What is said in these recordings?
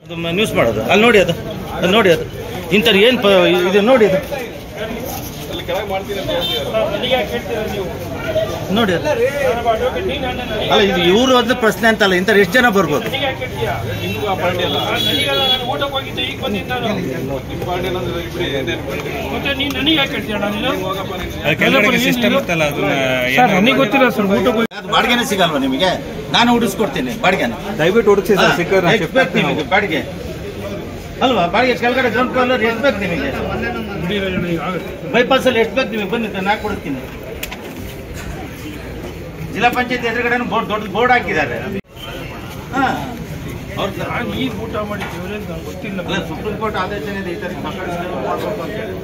ಅದು ಮ- ನ್ಯೂಸ್ ಮಾಡೋದು ಅಲ್ಲಿ ನೋಡಿ ಅದು ಅದು ನೋಡಿ ಅದು ಇಂಥದ್ದು ಏನು ಪ ಇದು ನೋಡಿ ಅದು ನೋಡಿ ಅದು ಅಲ್ಲ ಇದು ಇವರು ಒಂದು ಪ್ರಶ್ನೆ ಅಂತಲ್ಲ ಇಂಥವ್ರು ಎಷ್ಟು ಜನ ಬರ್ಬೋದು ಸಿಸ್ಟಮ್ ಇತ್ತಲ್ಲ ಅದನ್ನ ಸರ್ ನನಗೆ ಗೊತ್ತಿಲ್ಲ ಸರ್ ಊಟ ಅದು ಬಾಡಿಗೆನೇ ಸಿಗಲ್ವಾ ನಿಮಗೆ ನಾನು ಹುಡಿಸ್ಕೊಡ್ತೀನಿ ಬಾಡಿಗೆನ ದಯವಿಟ್ಟು ಹುಡುಕ್ಸಿ ಸರ್ ಸಿಕ್ಕರ್ ಎಷ್ಟು ಬೇಕು ನಿಮಗೆ ಬಾಡಿಗೆ ಅಲ್ವಾ ಬಾಡಿಗೆ ಕೆಳಗಡೆ ಗ್ರೌಂಡ್ ಫ್ಲೋರ್ ಎಷ್ಟು ಬೇಕು ನಿಮಗೆ ಬೈಪಾಸ್ ಅಲ್ಲಿ ಎಷ್ಟು ಬೇಕು ನಿಮಗೆ ಬನ್ನಿ ನಾನು ಕೊಡ್ತೀನಿ ಜಿಲ್ಲಾ ಪಂಚಾಯತ್ ಎದುರುಗಡೆ ಬೋರ್ಡ್ ದೊಡ್ಡ ಬೋರ್ಡ್ ಹಾಕಿದ್ದಾರೆ ಹಾ ಅವ್ರು ನಾನು ಈಗ ಊಟ ಮಾಡಿದ್ದೇವೆ ಅಂತ ಗೊತ್ತಿಲ್ಲ ಅಲ್ಲ ಸುಪ್ರೀಂ ಕೋರ್ಟ್ ಆದೇಶ ಏನಿದೆ ಈ ತರ ಮಕ್ಕಳ ಸೇವೆ ಮಾಡ್ಬೇಕು ಅಂತ ಹೇಳಿ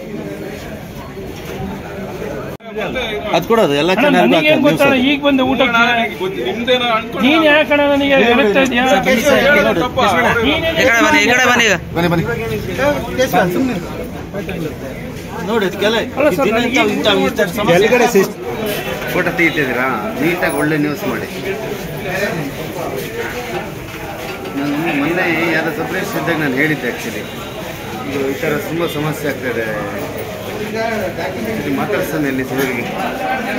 ಅದು ಕೊಡೋದು ಎಲ್ಲ ಅಣ್ಣ, ನನಗೇನ್ ಗೊತ್ತಲ್ಲ ಈಗ ಬಂದೆ ಊಟ ನೀನ್ ಯಾಕಣ ನನಗೆ ಹೇಳ್ತಾ ಇದೀಯಾ ಬನ್ನಿ ಬನ್ನಿ ನೋಡಿ ಅದಕ್ಕೆಲ್ಲ ಅಲ್ಲ ಸರ್, ದಿನ ನನಗೆ ಇಂಥ ಇಂಥ ಇಂಥ ಸಮಸ್ಯೆ- ಕೆಳಗಡೆ ಸಿಸ್ಟ್ ಫೋಟೋ ತೆಗಿತಿದ್ದೀರಾ ನೀಟಾಗಿ ಒಳ್ಳೆ ನ್ಯೂಸ್ ಮಾಡಿ ನಾನು ಮೊನ್ನೆ ಯಾರೋ ಸಪ್ರೇಟ್ ಇದ್ದಾಗ ನಾನು ಹೇಳಿದ್ದೆ ಆ್ಯಕ್ಚುಲಿ ಇದು ಈ ಥರ ತುಂಬ ಸಮಸ್ಯೆ ಆಗ್ತದೆ ಇದು ಮಾತಾಡ್ಸೋಣ ಇಲ್ಲಿ ಸರಿಗೆ